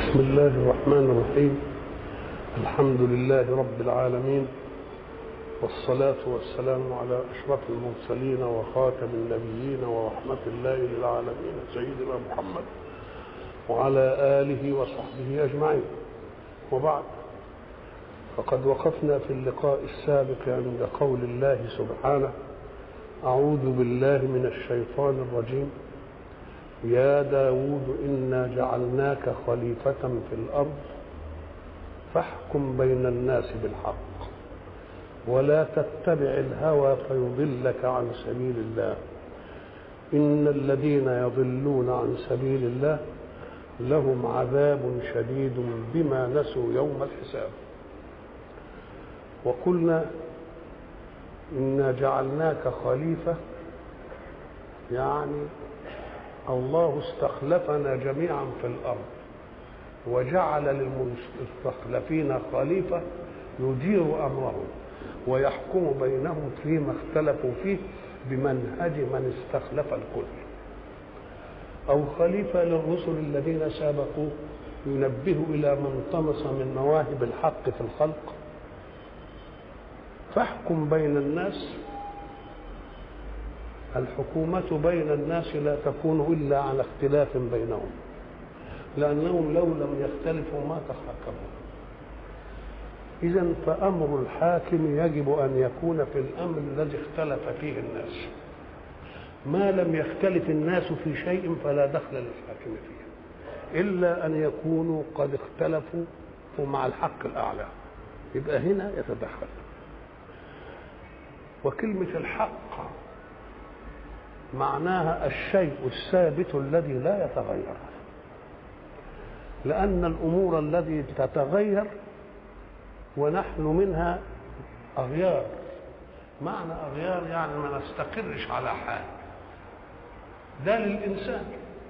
بسم الله الرحمن الرحيم الحمد لله رب العالمين والصلاة والسلام على أشرف المرسلين وخاتم النبيين ورحمة الله للعالمين سيدنا محمد وعلى آله وصحبه أجمعين وبعد فقد وقفنا في اللقاء السابق عند قول الله سبحانه أعوذ بالله من الشيطان الرجيم يا داود إنا جعلناك خليفة في الأرض فاحكم بين الناس بالحق ولا تتبع الهوى فيضلك عن سبيل الله إن الذين يضلون عن سبيل الله لهم عذاب شديد بما نسوا يوم الحساب وقلنا إنا جعلناك خليفة يعني الله استخلفنا جميعا في الارض وجعل للمستخلفين خليفه يدير امرهم ويحكم بينهم فيما اختلفوا فيه بمنهج من استخلف الكل او خليفه للرسل الذين سابقوا ينبه الى من طمس من مواهب الحق في الخلق فاحكم بين الناس الحكومة بين الناس لا تكون إلا على اختلاف بينهم لأنهم لو لم يختلفوا ما تحاكموا إذا فأمر الحاكم يجب أن يكون في الأمر الذي اختلف فيه الناس ما لم يختلف الناس في شيء فلا دخل للحاكم فيه إلا أن يكونوا قد اختلفوا مع الحق الأعلى يبقى هنا يتدخل وكلمة الحق معناها الشيء الثابت الذي لا يتغير لأن الأمور التي تتغير ونحن منها أغيار معنى أغيار يعني ما نستقرش على حال ده للإنسان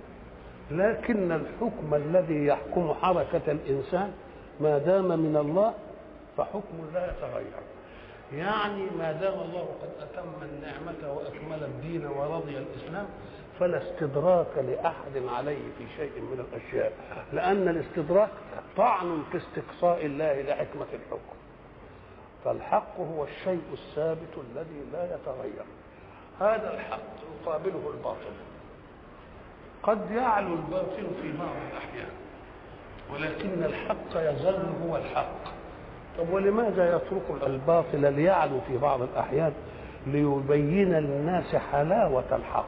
لكن الحكم الذي يحكم حركة الإنسان ما دام من الله فحكم لا يتغير يعني ما دام الله قد أتم النعمة وأكمل الدين ورضي الإسلام فلا استدراك لأحد عليه في شيء من الأشياء لأن الاستدراك طعن في استقصاء الله لحكمة الحكم فالحق هو الشيء الثابت الذي لا يتغير هذا الحق يقابله الباطل قد يعلو الباطل في بعض الأحيان ولكن الحق يظل هو الحق طب ولماذا يترك الباطل ليعلو في بعض الأحيان ليبين للناس حلاوة الحق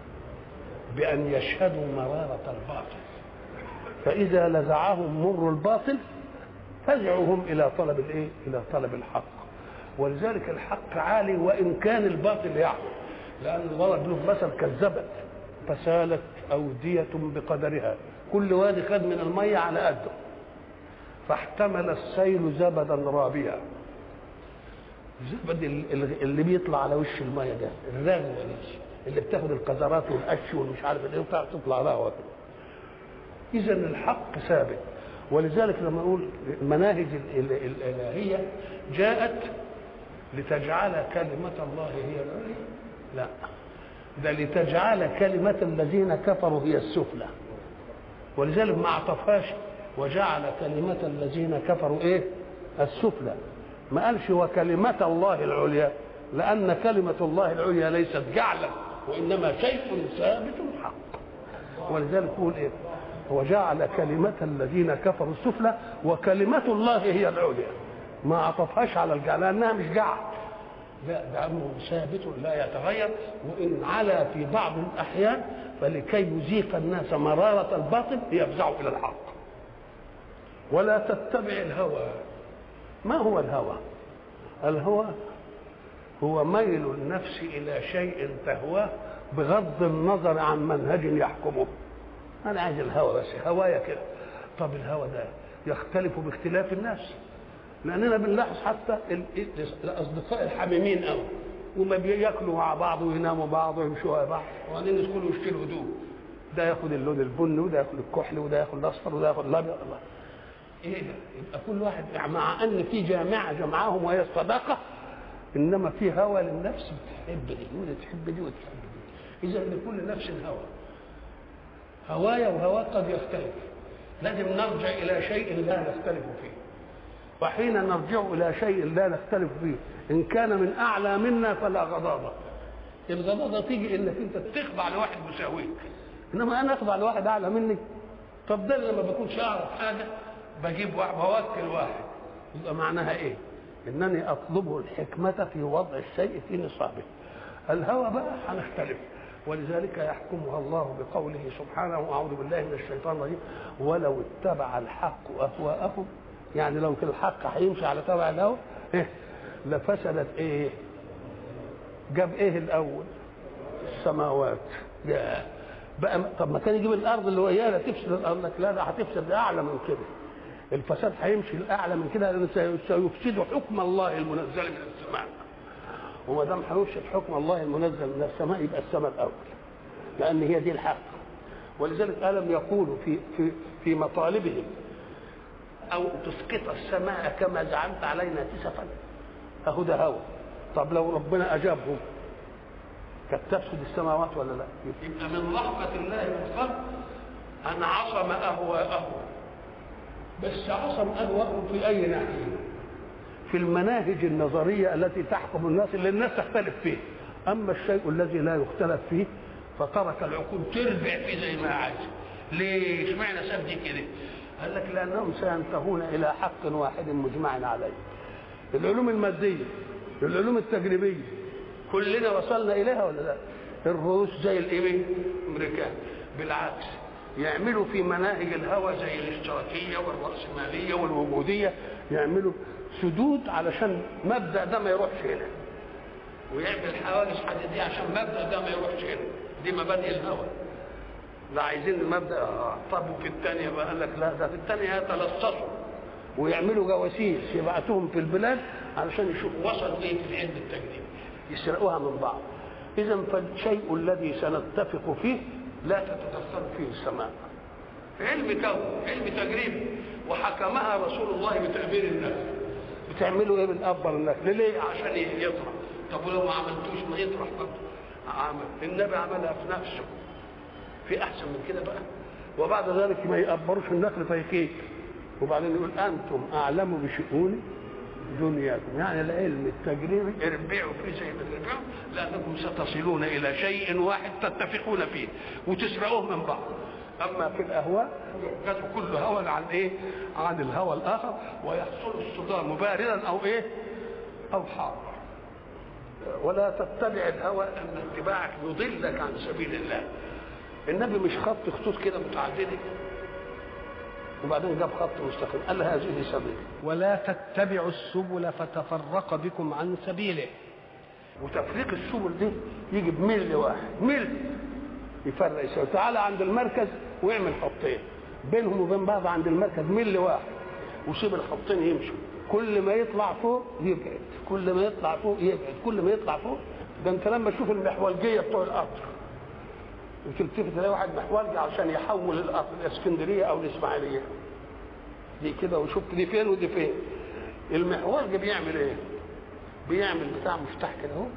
بأن يشهدوا مرارة الباطل فإذا نزعهم مر الباطل فزعهم إلى طلب الإيه؟ إلى طلب الحق ولذلك الحق عالي وإن كان الباطل يعلو لأن ضرب له مثل كالزبد فسالت أودية بقدرها كل وادي خد من المية على قده فاحتمل السيل زبدا رابيا الزبد اللي بيطلع على وش الميه ده الرغوه دي اللي بتاخد القذرات والقش والمش عارف ايه تطلع رغوه كده اذا الحق ثابت ولذلك لما نقول المناهج الالهيه جاءت لتجعل كلمه الله هي العليا لا ده لتجعل كلمه الذين كفروا هي السفلى ولذلك ما عطفهاش وجعل كلمة الذين كفروا ايه السفلى ما قالش وكلمة الله العليا لأن كلمة الله العليا ليست جعلا وإنما شيء ثابت حق ولذلك يقول ايه وجعل كلمة الذين كفروا السفلى وكلمة الله هي العليا ما عطفهاش على الجعل لأنها مش جعل لا ده أمر ثابت لا يتغير وإن علا في بعض الأحيان فلكي يذيق الناس مرارة الباطل يفزعوا إلى الحق ولا تتبع الهوى ما هو الهوى الهوى هو ميل النفس الى شيء تهواه بغض النظر عن منهج يحكمه انا عايز الهوى بس هوايا كده طب الهوى ده يختلف باختلاف الناس لاننا بنلاحظ حتى الاصدقاء الحميمين قوي وما بياكلوا مع بعض ويناموا بعض ويمشوا مع بعض وبعدين يدخلوا يشتروا هدوم ده ياخد اللون البني وده ياخد الكحل وده ياخد الاصفر وده ياخد الابيض الله ايه ده؟ يبقى كل واحد مع ان في جامعه جمعهم وهي الصداقه انما في هوى للنفس بتحب دي ودي تحب دي وتحب دي اذا لكل نفس هوى هوايا وهواك قد يختلف لازم نرجع الى شيء لا نختلف فيه وحين نرجع الى شيء لا نختلف فيه ان كان من اعلى منا فلا غضاضه الغضاضه تيجي انك انت تخضع لواحد مساويك انما انا اخضع لواحد اعلى مني طب ده لما بكونش اعرف حاجه بجيب واحد بوكل واحد يبقى معناها ايه؟ انني اطلبه الحكمه في وضع الشيء في نصابه الهوى بقى هنختلف ولذلك يحكمها الله بقوله سبحانه اعوذ بالله من الشيطان الرجيم ولو اتبع الحق اهواءهم يعني لو كان الحق هيمشي على تبع الهوى إيه؟ لفسدت ايه؟ جاب ايه الاول؟ السماوات يا بقى طب ما كان يجيب الارض اللي هو اياها تفسد الارض لك لا ده هتفسد اعلى من كده الفساد هيمشي الاعلى من كده لانه سيفسد حكم الله المنزل من السماء وما دام هيفسد حكم الله المنزل من السماء يبقى السماء الاول لان هي دي الحق ولذلك الم يقولوا في في في مطالبهم او تسقط السماء كما زعمت علينا كسفا اهو ده هوى طب لو ربنا اجابهم كانت تفسد السماوات ولا لا؟ يبقى من رحمة الله بالخلق أن عصم أهواءهم بس عصم أهواءهم في أي ناحية؟ في المناهج النظرية التي تحكم الناس اللي الناس تختلف فيه أما الشيء الذي لا يختلف فيه فترك العقول تربع فيه زي ما عايز ليه؟ اشمعنى ساب دي كده؟ قال لك لأنهم سينتهون إلى حق واحد مجمع عليه العلوم المادية العلوم التجريبية كلنا وصلنا اليها ولا لا؟ الروس زي الايه؟ الامريكان بالعكس يعملوا في مناهج الهوى زي الاشتراكيه والراسماليه والوجوديه يعملوا سدود علشان مبدا ده ما يروحش هنا ويعمل حواجز حديديه عشان مبدا ده ما يروحش هنا دي مبادئ الهوى لا عايزين المبدا آه. طب وفي الثانيه بقى قال لك لا ده في الثانيه يتلصصوا ويعملوا جواسيس يبعتوهم في البلاد علشان يشوفوا وصلوا ايه في العلم التجريبي يسرقوها من بعض اذا فالشيء الذي سنتفق فيه لا تتدخل فيه السماء علم كون علم تجريبي وحكمها رسول الله بتأمير الناس بتعملوا ايه بنقبل النخل ليه عشان يطرح طب ولو ما عملتوش ما يطرح برضه عمل النبي عملها في نفسه في احسن من كده بقى وبعد ذلك ما يقبروش النخل فيكيك وبعدين يقول انتم اعلم بشؤون دنياكم يعني العلم التجريبي اربعوا فيه زي ما تربعوا لانكم ستصلون الى شيء واحد تتفقون فيه وتسرقوه من بعض اما في الاهواء يؤخذ كل هوى عن ايه؟ عن الهوى الاخر ويحصل الصدام باردا او ايه؟ او حارا ولا تتبع الهوى ان اتباعك يضلك عن سبيل الله النبي مش خط خطوط كده متعدده وبعدين جاب خط مستقيم قال هذه سبيل ولا تتبعوا السبل فتفرق بكم عن سبيله وتفريق السبل دي يجي بميل واحد ميل يفرق يسوي تعالى عند المركز واعمل خطين بينهم وبين بعض عند المركز ميل واحد وسيب الخطين يمشوا كل ما يطلع فوق يبعد كل ما يطلع فوق يبعد كل ما يطلع فوق ده انت لما تشوف المحولجيه بتوع القطر وتلتفت تلاقي واحد محولجي عشان يحول القطر الاسكندريه او الاسماعيليه دي كده وشفت دي فين ودي فين المحورجي بيعمل ايه؟ بيعمل بتاع مفتاح كده اهو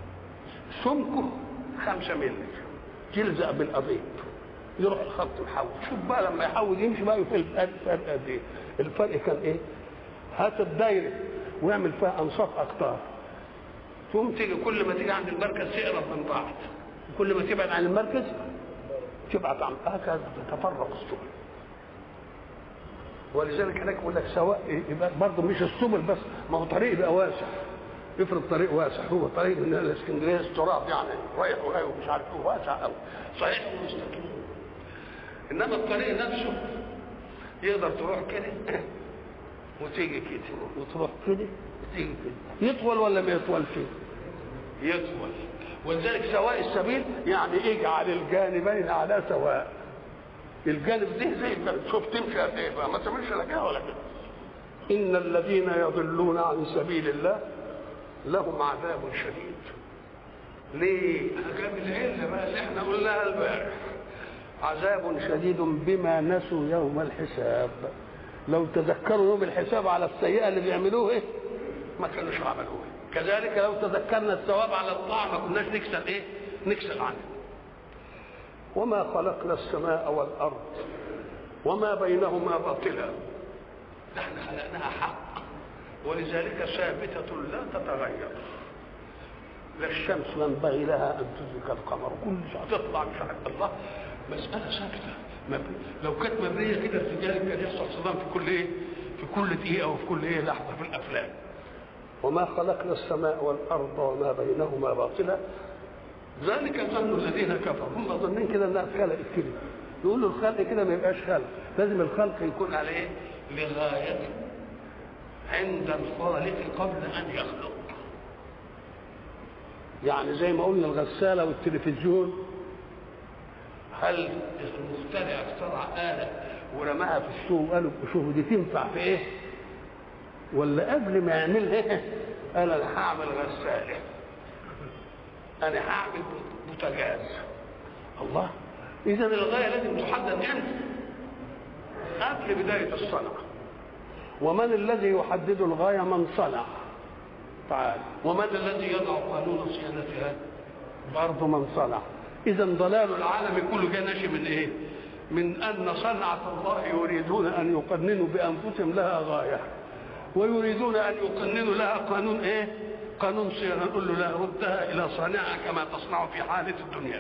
سمكه خمسة مللي يلزق بالقضيب يروح الخط محول شوف بقى لما يحول يمشي بقى في الفرق قد ايه الفرق كان ايه هات الدايره ويعمل فيها انصاف اقطار ثم تيجي كل ما تيجي عند المركز تقرب من بعض كل ما تبعد عن المركز تبعد عن هكذا تتفرق السبل ولذلك هناك يقول لك سواء يبقى برضه مش السبل بس ما هو طريق يبقى واسع افرض طريق واسع هو طريق من الاسكندريه استراب يعني رايح وجاي ومش عارف ايه واسع قوي صحيح ومستقيم انما الطريق نفسه يقدر تروح كده وتيجي كده وتروح كده وتيجي كده يطول ولا ما يطولش؟ يطول ولذلك سواء السبيل يعني اجعل الجانبين على سواء الجانب ده زي ما تشوف تمشي قد ايه بقى ما تعملش لا كده ولا كده ان الذين يضلون عن سبيل الله لهم عذاب شديد ليه؟ جاب العله بقى اللي احنا قلناها البارح عذاب شديد بما نسوا يوم الحساب لو تذكروا يوم الحساب على السيئه اللي بيعملوه ايه؟ ما كانوش عملوه كذلك لو تذكرنا الثواب على الطاعه ما كناش نكسل ايه؟ نكسل عنه وما خلقنا السماء والارض وما بينهما باطلا نحن خلقناها حق ولذلك ثابتة لا تتغير لا الشمس ينبغي لها ان تدرك القمر كل شيء تطلع مش عارف الله مسألة ثابتة مب- لو كانت مبنية كده ارتجال كان يحصل صدام في كل ايه؟ في كل دقيقة وفي كل ايه لحظة في الأفلام. وما خلقنا السماء والأرض وما بينهما باطلا ذلك ظن الذين كفروا هم ظنين كده انها اتخلقت كده يقولوا الخلق كده ما يبقاش خلق لازم الخلق يكون على ايه؟ لغاية عند الخالق قبل أن يخلق يعني زي ما قلنا الغسالة والتلفزيون هل المخترع اخترع آلة ورماها في السوق وقالوا شوفوا دي تنفع في ايه؟ ولا قبل ما يعملها قال انا هعمل غسالة انا هعمل بوتاجاز الله اذا الغاية لازم تحدد امتى؟ قبل بداية الصنعة ومن الذي يحدد الغاية من صنع تعال ومن الذي يضع قانون صيانتها برضه من صنع اذا ضلال العالم كله كان ناشئ من ايه من ان صنعه الله يريدون ان يقننوا بانفسهم لها غايه ويريدون ان يقننوا لها قانون ايه قانون صيانه نقول له لا ردها الى صانعها كما تصنع في حاله الدنيا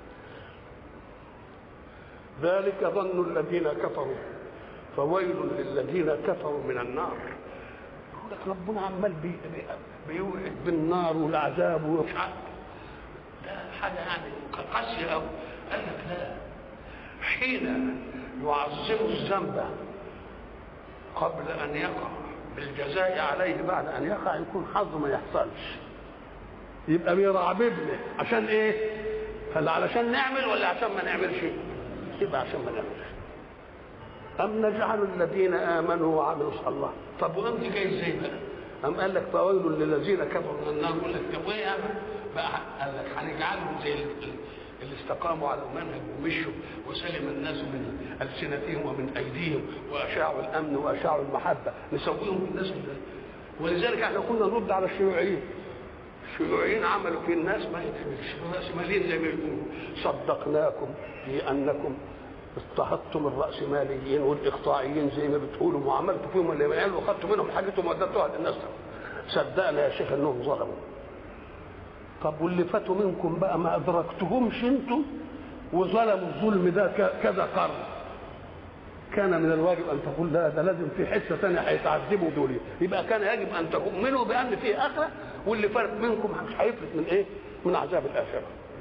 ذلك ظن الذين كفروا فويل للذين كفروا من النار يقول لك ربنا عمال بي بي بيوعد بالنار والعذاب ومش عارف ده حاجه يعني قاسيه قوي قال لك لا حين يعظم الذنب قبل ان يقع بالجزاء عليه بعد ان يقع يكون حظه ما يحصلش يبقى بيرعببنا عشان ايه؟ هل علشان نعمل ولا عشان ما نعملش؟ يبقى عشان ما نعملش أم نجعل الذين آمنوا وعملوا الله طب وأنت جاي ازاي بقى؟ أم قال لك فويل للذين كفروا من النار يقول لك طب وإيه يا بقى قال لك هنجعلهم زي اللي استقاموا على المنهج ومشوا وسلم الناس من ألسنتهم ومن أيديهم وأشاعوا الأمن وأشاعوا المحبة نسويهم بالناس ولذلك احنا كنا نرد على الشيوعيين الشيوعيين عملوا في الناس ما رأسماليين زي ما يقولوا صدقناكم في أنكم اضطهدتم الرأسماليين والإقطاعيين زي ما بتقولوا وعملتوا فيهم اللي ما قالوا وخدتوا منهم حاجتهم واديتوها للناس صدقنا يا شيخ انهم ظلموا طب واللي فاتوا منكم بقى ما ادركتهمش انتم وظلموا الظلم ده كذا قرن كان من الواجب ان تقول لا ده لازم في حته ثانيه هيتعذبوا دول يبقى كان يجب ان تؤمنوا بان في اخره واللي فات منكم مش هيفلت من ايه؟ من عذاب الاخره.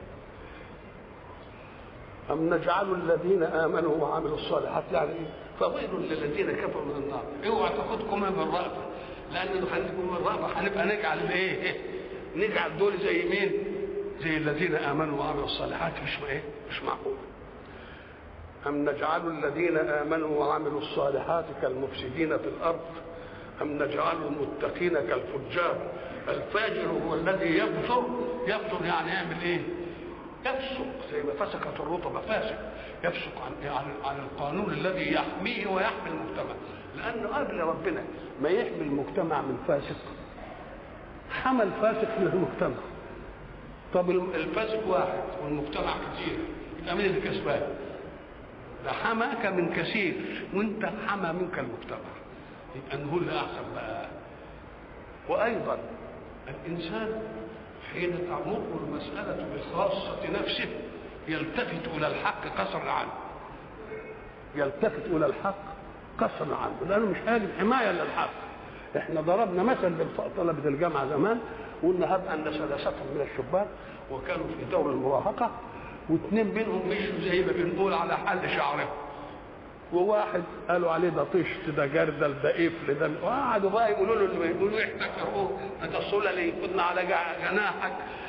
أم نجعل الذين آمنوا وعملوا الصالحات يعني إيه؟ فويل للذين كفروا من النار اوعى تاخدكم من الرأفة لأن خليكم من الرأفة هنبقى نجعل إيه؟ نجعل دول زي مين؟ زي الذين آمنوا وعملوا الصالحات مش إيه؟ مش معقول أم نجعل الذين آمنوا وعملوا الصالحات كالمفسدين في الأرض أم نجعل المتقين كالفجار الفاجر هو الذي يبصر يبصر يعني يعمل إيه؟ يفسق زي ما فسقت الرطبة فاسق يفسق عن, عن, عن القانون الذي يحميه ويحمي المجتمع لأنه قبل ربنا ما يحمي المجتمع من فاسق حمى الفاسق من المجتمع طب الفاسق واحد والمجتمع كتير يبقى مين اللي كسبان؟ ده حماك من كثير وانت حمى منك المجتمع يبقى نقول احسن بقى وايضا الانسان حين تمر المسألة بخاصة نفسه يلتفت إلى الحق قصرا عنه يلتفت إلى الحق قصرا عنه لأنه مش هاجم حماية للحق احنا ضربنا مثل طلبة الجامعة زمان وقلنا هب أن ثلاثتهم من الشبان وكانوا في دور المراهقة واثنين منهم مشوا زي ما بنقول على حل شعرهم وواحد قالوا عليه ده طشت ده جردل ده قفل ده وقعدوا بقى يقولوا له اللي يقولوا احتكروه انت السلة كنا على جناحك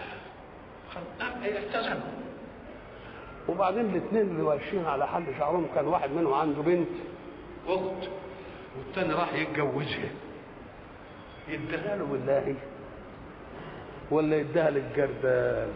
احتسبوا وبعدين الاثنين اللي واقفين على حل شعرهم كان واحد منهم عنده بنت اخت والتاني راح يتجوزها يديها له بالله ولا يديها للجردال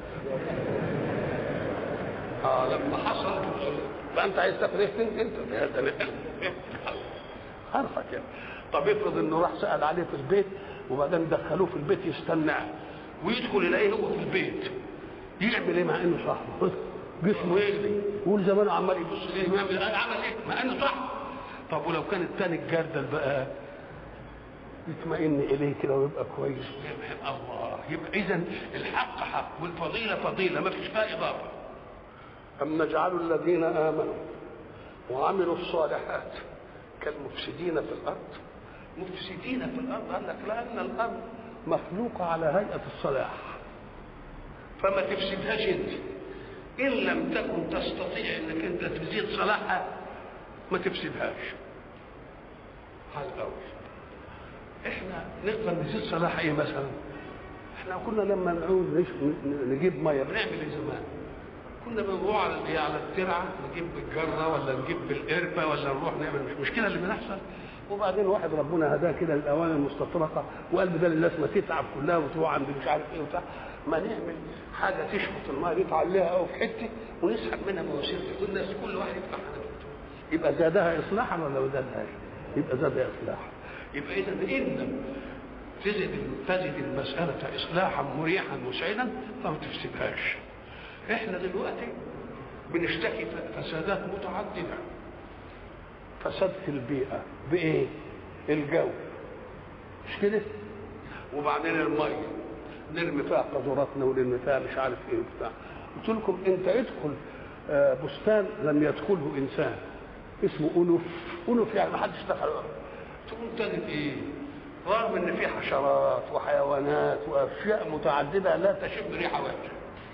اه لما حصل فانت عايز تاخد ايه انت انت عارفك يعني طب افرض انه راح سال عليه في البيت وبعدين دخلوه في البيت يستناه ويدخل يلاقيه هو في البيت يعمل ايه مع انه صاحبه جسمه يجري يقول زمان عمال يبص ليه ما يعمل عمل ايه ما انه صح طب ولو كان الثاني الجردل بقى يطمئن اليه كده ويبقى كويس ويبقى الله يبقى اذا الحق حق والفضيله فضيله ما فيش فيها اضافه ام نجعل الذين امنوا وعملوا الصالحات كالمفسدين في الارض مفسدين في الارض قال لك لان الارض مخلوقه على هيئه الصلاح فما تفسدهاش انت ان لم تكن تستطيع انك انت تزيد صلاحها ما تفسدهاش هذا الاول احنا نقدر نزيد صلاح ايه مثلا احنا كنا لما نعود نش- نجيب ميه بنعمل ايه زمان كنا بنروح على الايه على الترعه نجيب بالجره ولا نجيب بالقربه ولا نروح نعمل مش مشكله اللي بنحصل وبعدين واحد ربنا هداه كده الاوان المستطرقه وقال بدل الناس ما تتعب كلها وتروح عند مش عارف ايه وبتاع ما نعمل حاجه تشفط الماء دي تعليها قوي في حته ونسحب منها مواسير والناس كل واحد يفتح حنفيته يبقى زادها اصلاحا ولا ما زادهاش؟ يبقى زادها اصلاحا يبقى اذا ان لم تزد تزد المساله اصلاحا مريحا مسعدا فما تفسدهاش احنا دلوقتي بنشتكي فسادات متعدده فساد في البيئه بايه الجو مش كده وبعدين الميه نرمي فيها قذوراتنا ونرمي فيها مش عارف ايه وبتاع قلت لكم انت ادخل آه، بستان لم يدخله انسان اسمه انف انف يعني ما حدش دخل تقوم تجد ايه رغم ان في حشرات وحيوانات واشياء متعدده لا تشم ريحه وحشه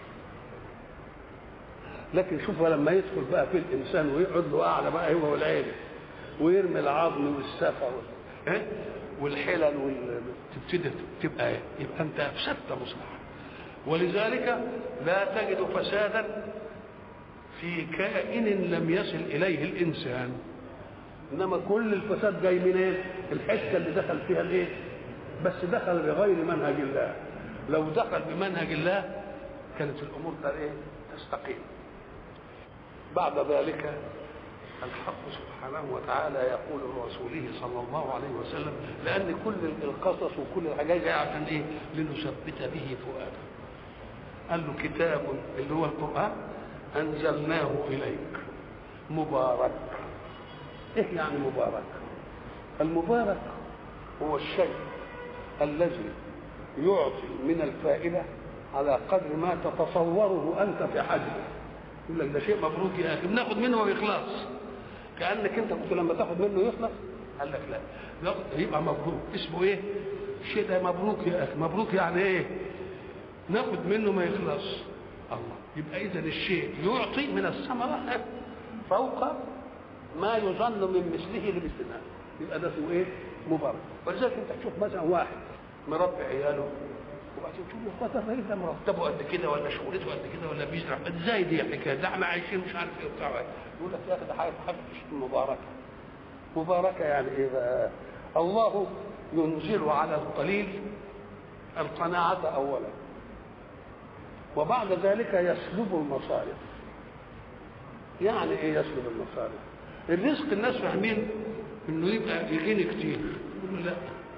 لكن شوف لما يدخل بقى في الانسان ويقعد له اعلى بقى هو والعين ويرمي العظم والسفه وال... إيه؟ والحلل وال... تبتدي تبقى إيه؟ يبقى انت افسدت مصلحه ولذلك لا تجد فسادا في كائن لم يصل اليه الانسان انما كل الفساد جاي من ايه؟ الحته اللي دخل فيها الايه؟ بس دخل بغير منهج الله لو دخل بمنهج الله كانت الامور ايه؟ تستقيم بعد ذلك الحق سبحانه وتعالى يقول لرسوله صلى الله عليه وسلم لان كل القصص وكل الحاجات جايه عشان ايه؟ لنثبت به فؤاده. قال له كتاب اللي هو القران انزلناه اليك مبارك. ايه يعني مبارك؟ المبارك هو الشيء الذي يعطي من الفائده على قدر ما تتصوره انت في حجمه. يقول لك ده شيء مبروك يا اخي بناخد منه ويخلص كانك انت كنت لما تاخد منه يخلص قال لك لا ناخد يبقى مبروك اسمه ايه الشيء ده مبروك يا اخي مبروك يعني ايه ناخد منه ما يخلص الله يبقى اذا الشيء يعطي من الثمره فوق ما يظن من مثله لمثلنا يبقى ده اسمه ايه مبارك ولذلك انت تشوف مثلا واحد مربي عياله وبعدين تقول له خاطر الراجل ده مرتبه قد كده ولا شغلته قد كده ولا بيزرع ازاي دي الحكايه ده احنا عايشين مش عارف ايه وبتاع يقول لك يا اخي ده حاجه حاجه مباركه مباركه يعني ايه بقى؟ الله ينزل على القليل القناعة أولا وبعد ذلك يسلب المصارف يعني ايه يسلب المصارف الرزق الناس فاهمين انه يبقى يجيني كتير يقول لا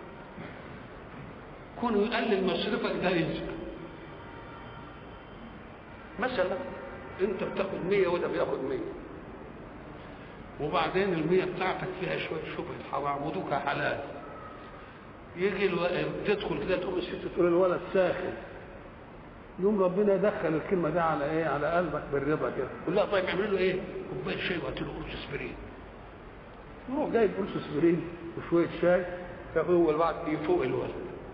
كونه يقلل مصرفك ده رزق مثلا انت بتاخد 100 وده بياخد 100 وبعدين المية بتاعتك فيها شوية شبهة حرام ودوكها حلال يجي الو... تدخل كده تقوم الست تقول الولد ساخن يوم ربنا يدخل الكلمة دي على ايه على قلبك بالرضا كده يقول لا طيب اعمل له ايه كوباية شاي وقت له قرص اسبرين يروح جايب قرص اسبرين وشوية شاي فهو الوقت يفوق الولد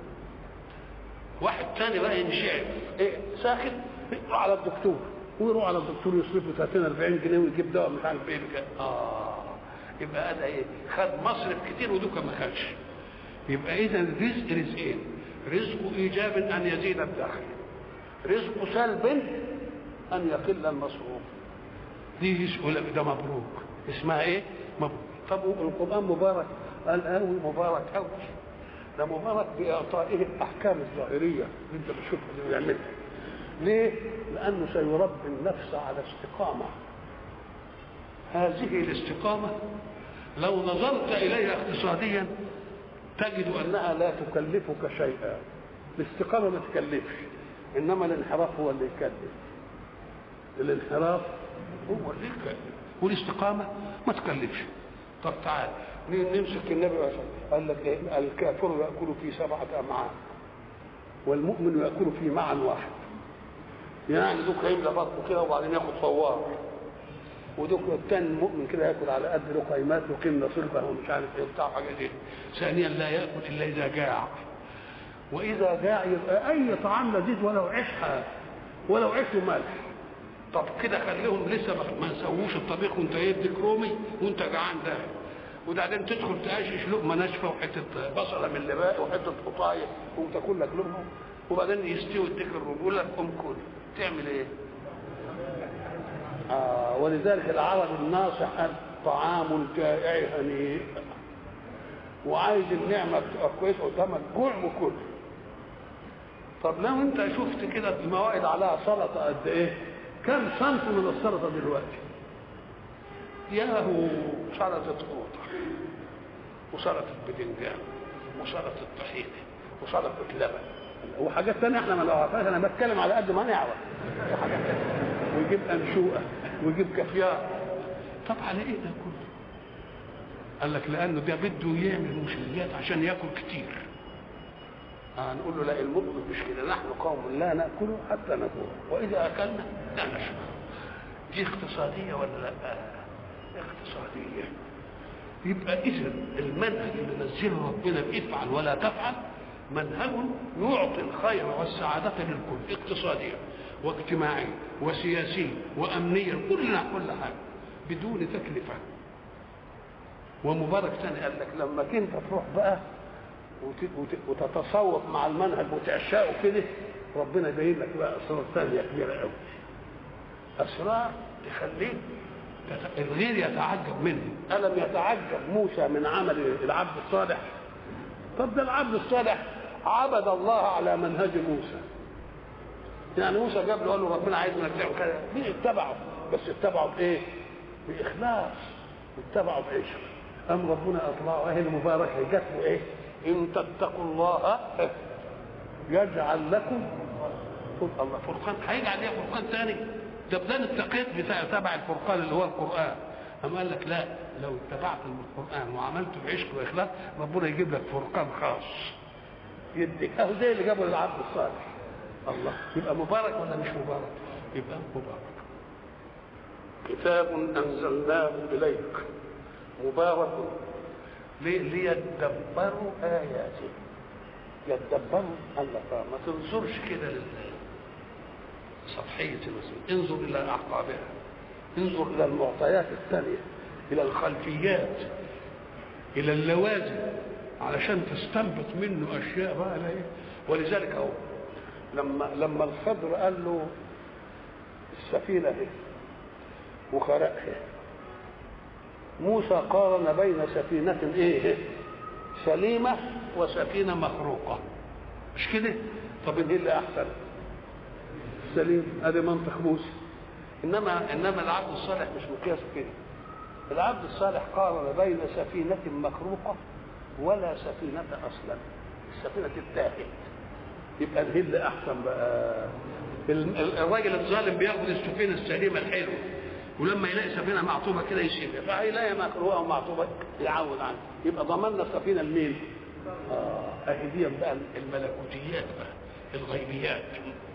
واحد تاني بقى ينشعب ايه ساخن يروح على الدكتور ويروح على الدكتور يصرف له 30 40 جنيه ويجيب دواء مش عارف ايه بكام اه يبقى هذا ايه خد مصرف كتير ودوكا ما خدش يبقى اذا الرزق رزقين رزق ايجاب ان يزيد الدخل رزق سلب ان يقل المصروف دي يقول لك ده مبروك اسمها ايه مبروك طب القران مبارك قال قوي مبارك قوي ده مبارك باعطائه الاحكام الظاهريه اللي انت بتشوفها اللي بيعملها ليه؟ لأنه سيربي النفس على استقامة هذه الاستقامة لو نظرت إليها اقتصاديا تجد أنها لا تكلفك شيئا الاستقامة ما تكلفش إنما الانحراف هو اللي يكلف الانحراف هو اللي كان والاستقامه ما تكلفش طب تعال نمسك النبي قال لك ايه الكافر ياكل في سبعه امعاء والمؤمن ياكل في معا واحد يعني دوك هيملى بطنه كده وبعدين ياخد فوار ودوك الثاني المؤمن كده ياكل على قد لقيمات وقيمه صلبه ومش عارف ايه بتاع حاجه دي ثانيا لا ياكل الا اذا جاع واذا جاع يبقى اي طعام لذيذ ولو عيش ولو عيش وملح طب كده خليهم لسه ما سووش الطبيخ وانت يديك رومي وانت جعان ده وبعدين تدخل تقشش لقمه ناشفه وحته بصله من اللي باقي وحته قطايه وتاكل لك لقمه وبعدين يستوي يديك الرومي يقول لك قوم كل تعمل ايه؟ آه ولذلك العرب الناصح قال طعام الجائع هنيء وعايز النعمه تبقى كويسه قدامك جوع وكل طب لو انت شفت كده الموائد عليها سلطه قد ايه؟ كم صنف من السلطه دلوقتي؟ ياهو سلطه قوطه وسلطه بدنجان وسلطه طحينه وسلطه لبن وحاجات ثانيه احنا ما نعرفهاش انا بتكلم على قد ما نعرف وحاجات ثانيه ويجيب انشوءه ويجيب كافيار طب على ايه ده كله؟ قال لك لانه ده بده يعمل مشكلات عشان ياكل كتير آه نقول له لا المؤمن مش كده نحن قوم لا ناكل حتى نجوع واذا اكلنا لا نشبع دي اقتصاديه ولا لا؟ آه اقتصاديه يبقى اذا المنهج اللي نزله ربنا بافعل ولا تفعل منهج يعطي الخير والسعادة للكل اقتصاديا واجتماعيا وسياسيا وامنيا كلنا كل حاجه بدون تكلفه ومبارك ثاني قال لك لما انت تروح بقى وتتصوف مع المنهج وتعشقه كده ربنا يبين لك بقى اسرار ثانيه كبيره قوي اسرار تخليك الغير يتعجب منه الم يتعجب موسى من عمل العبد الصالح طب ده العبد الصالح عبد الله على منهج موسى يعني موسى جاب له قال له ربنا عايز منك تعمل كذا مين اتبعه بس اتبعه بايه؟ باخلاص اتبعه بعشق ام ربنا اطلعه اهل المباركه جات له ايه؟ ان تتقوا الله يجعل لكم الله فرقان هيجي عليها فرقان ثاني ده بدل التقيت بتاع تبع الفرقان اللي هو القران أما قال لك لا لو اتبعت القرآن وعملت بعشق وإخلاص ربنا يجيب لك فرقان خاص يديك أهو زي اللي جابه للعبد الصالح الله يبقى مبارك ولا مش مبارك؟ يبقى مبارك كتاب أنزلناه إليك مبارك ليدبروا آياته يدبروا الله ما تنظرش كده سطحية المسألة انظر إلى أعقابها انظر إلى المعطيات الثانية إلى الخلفيات إلى اللوازم علشان تستنبط منه أشياء بقى لا إيه ولذلك أهو لما لما الخضر قال له السفينة اهي وخرقها موسى قارن بين سفينة ايه سليمة وسفينة مخروقة مش كده طب ايه اللي احسن سليم ادي منطق موسى انما انما العبد الصالح مش مقياس كده العبد الصالح قارن بين سفينة مخروقة ولا سفينة اصلا السفينة التاهت يبقى ايه اللي احسن بقى الراجل الظالم بياخد السفينة السليمة الحلوة ولما يلاقي سفينه معطوبه كده يسيبها فهيلاقي مخروقه ومعطوبه يعود عنها يبقى ضمننا السفينه لمين؟ اه اهي دي بقى الملكوتيات بقى الغيبيات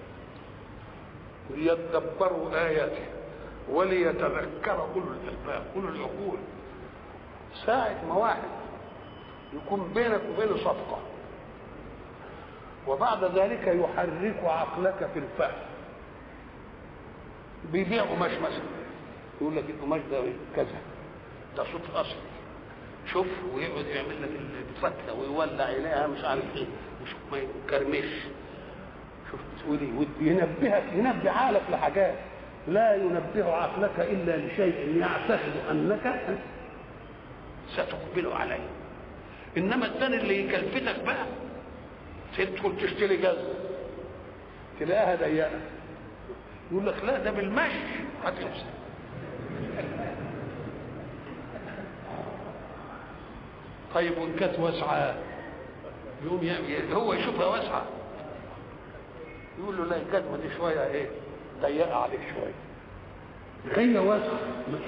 ليدبروا اياته وليتذكر اولو الالباب اولو العقول ساعة ما واحد يكون بينك وبينه صفقة وبعد ذلك يحرك عقلك في الفهم بيبيع قماش مثلا يقول لك القماش ده كذا ده صوت اصلي شوف ويقعد يعمل لك الفتله ويولع عليها مش عارف ايه مش ما يكرمش شوف ينبهك ينبه عقلك لحاجات لا ينبه عقلك الا لشيء يعتقد انك ستقبل عليه انما الثاني اللي يكلفتك بقى تدخل تشتري جزمه تلاقيها ضيقه يقول لك لا ده بالمشي هتلبس طيب وان كانت واسعه يقوم ي... هو يشوفها واسعه يقول له لا الجزمه دي شويه ايه ضيقه عليك شويه هي واسعة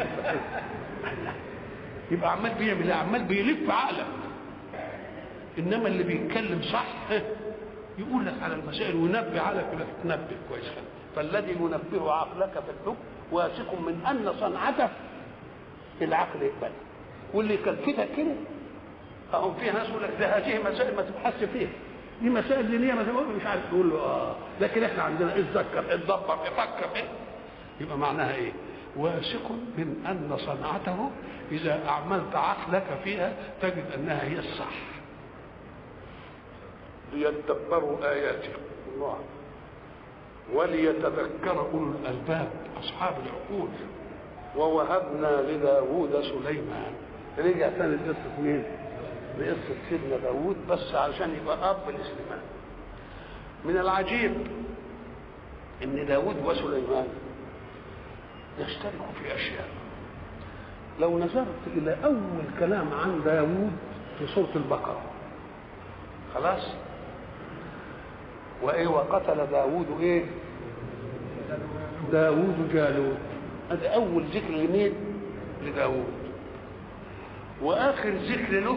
يبقى عمال بيعمل ايه؟ عمال بيلف عقلك انما اللي بيتكلم صح يقول لك على المسائل وينبه عقلك يقول لك تنبه كويس خالص فالذي ينبه عقلك في الحكم واثق من ان صنعته العقل يقبل واللي يكلفتك كده اهو في ناس يقول لك ده هذه مسائل ما تبحثش فيها دي مسائل دينيه ما تقول مش عارف تقول له اه لكن احنا عندنا اتذكر اتدبر افكر ايه يبقى معناها ايه واثق من ان صنعته اذا اعملت عقلك فيها تجد انها هي الصح ليدبروا اياته الله وليتذكر اولو الالباب اصحاب العقول ووهبنا لداود سليمان رجع ثاني لقصه مين؟ لقصه سيدنا داود بس علشان يبقى اب لسليمان من العجيب ان داود وسليمان يشتركوا في اشياء لو نظرت الى اول كلام عن داود في سوره البقره خلاص وايه وقتل داود ايه داود جالوت هذا اول ذكر لمين لداود واخر ذكر له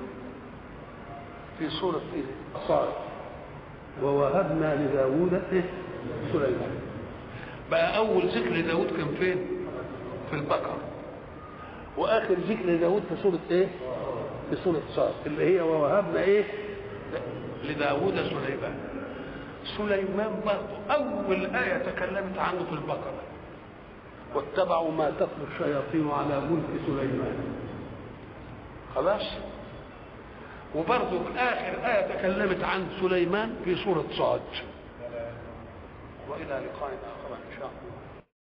في سوره ايه صاد ووهبنا لداود إيه؟ سليمان بقى اول ذكر لداود كان فين في البقره واخر ذكر لداود في سوره ايه في سوره صاد اللي هي ووهبنا ايه لداود سليمان سليمان برضه اول ايه تكلمت عنه في البقره واتبعوا ما تتلو الشياطين على ملك سليمان خلاص وبرضه اخر ايه تكلمت عن سليمان في سوره صاد والى لقاء اخر ان شاء الله